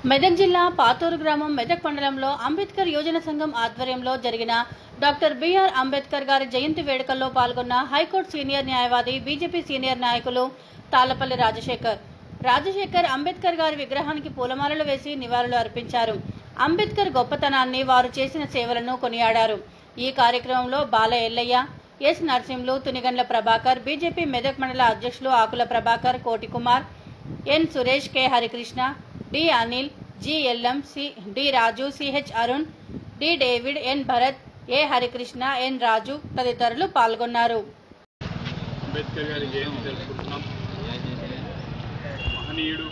మెదక్ జిల్లా పాతూరు గ్రామం మెదక్ మండలంలో అంబేద్కర్ యోజన సంఘం ఆధ్వర్యంలో జరిగిన డాక్టర్ బిఆర్ అంబేద్కర్ గారి జయంతి వేడుకల్లో పాల్గొన్న హైకోర్టు సీనియర్ న్యాయవాది బీజేపీ సీనియర్ నాయకులు తాళ్లపల్లి రాజశేఖర్ రాజశేఖర్ అంబేద్కర్ గారి విగ్రహానికి పూలమాలలు వేసి నివాళులు అర్పించారు అంబేద్కర్ గొప్పతనాన్ని వారు చేసిన సేవలను కొనియాడారు ఈ కార్యక్రమంలో బాల ఎల్లయ్య ఎస్ నరసింహులు తునిగండ్ల ప్రభాకర్ బీజేపీ మెదక్ మండల అధ్యక్షులు Akula Prabhakar Koti Kumar N Suresh K Harikrishna D Anil G LM C D Raju CH Arun D David N Bharat A Harikrishna N Raju తదితరులు పాల్గొన్నారు అంబేద్కర్ గారి జయంతి జరుపుకుంటున్నాం మహనీయుడు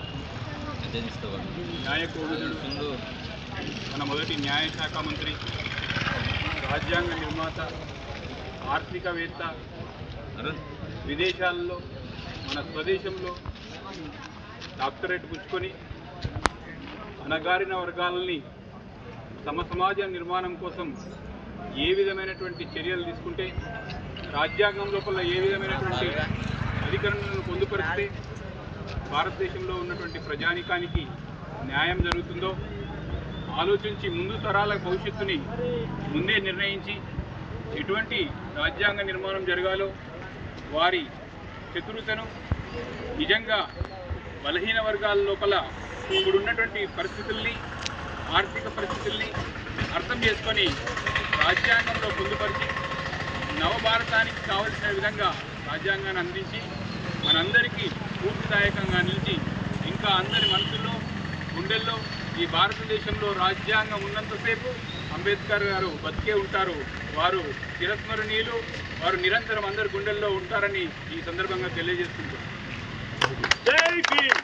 న్యాయకోవిదుడు మన మొదటి న్యాయశాఖ మంత్రి రాజ్యాంగ నిర్మాత ఆర్థికవేత్త విదేశాల్లో మన స్వదేశంలో డాక్టరేట్ పుచ్చుకొని అణగారిన వర్గాలని తమ సమాజ నిర్మాణం కోసం ఏ విధమైనటువంటి చర్యలు తీసుకుంటే రాజ్యాంగం లోపల ఏ విధమైనటువంటి అధికరణలను పొందుపరిస్తే భారతదేశంలో ఉన్నటువంటి ప్రజానికానికి న్యాయం జరుగుతుందో ఆలోచించి ముందు తరాల భవిష్యత్తుని ముందే నిర్ణయించి ఎటువంటి రాజ్యాంగ నిర్మాణం జరగాలో వారి చతురతను నిజంగా బలహీన వర్గాల లోపల ఇప్పుడున్నటువంటి పరిస్థితుల్ని ఆర్థిక పరిస్థితుల్ని అర్థం చేసుకొని రాజ్యాంగంలో పొందుపరిచి నవభారతానికి కావలసిన విధంగా రాజ్యాంగాన్ని అందించి మనందరికీ స్ఫూర్తిదాయకంగా నిలిచి ఇంకా అందరి మనసుల్లో గుండెల్లో ఈ భారతదేశంలో రాజ్యాంగం ఉన్నంతసేపు అంబేద్కర్ గారు బతికే ఉంటారు వారు చిరస్మరణీయులు వారు నిరంతరం అందరి గుండెల్లో ఉంటారని ఈ సందర్భంగా తెలియజేస్తుంటారు జై భీమ్